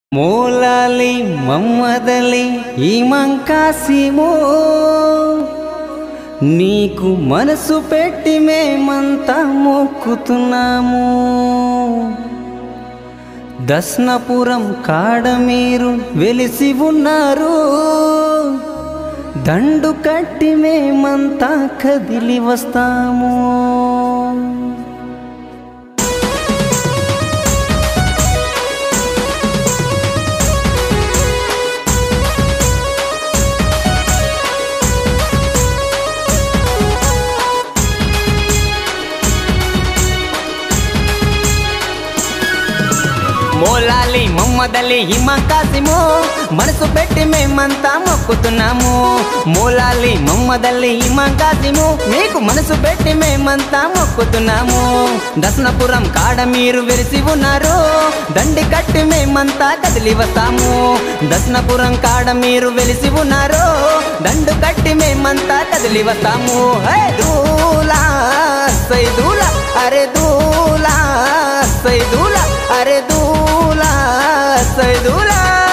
మోలాలి మమ్మదలి ఈమంకాసిమో నీకు మనసు పెట్టి మేమంతా మొక్కుతున్నాము దస్నపురం కాడ మీరు వెలిసి ఉన్నారు దండు కట్టి మేమంతా కదిలి వస్తాము మోలాలి మమ్మదలి హిమంకాసిము మనసు పెట్టి మేమంతా మొక్కుతున్నాము మోలాలి మమ్మదల్లి హిమంకాసిము మీకు మనసు పెట్టి మేమంతా మొక్కుతున్నాము దసనపురం కాడ మీరు వెలిసి ఉన్నారు దండి కట్టి మేమంతా కదిలి వస్తాము దసనపురం కాడ మీరు వెలిసి ఉన్నారు దండు కట్టి మేమంతా కదిలి వస్తాము హే దూలా సైదూలా అరే దూలా సైదూలా అరే దూలా సైదూలా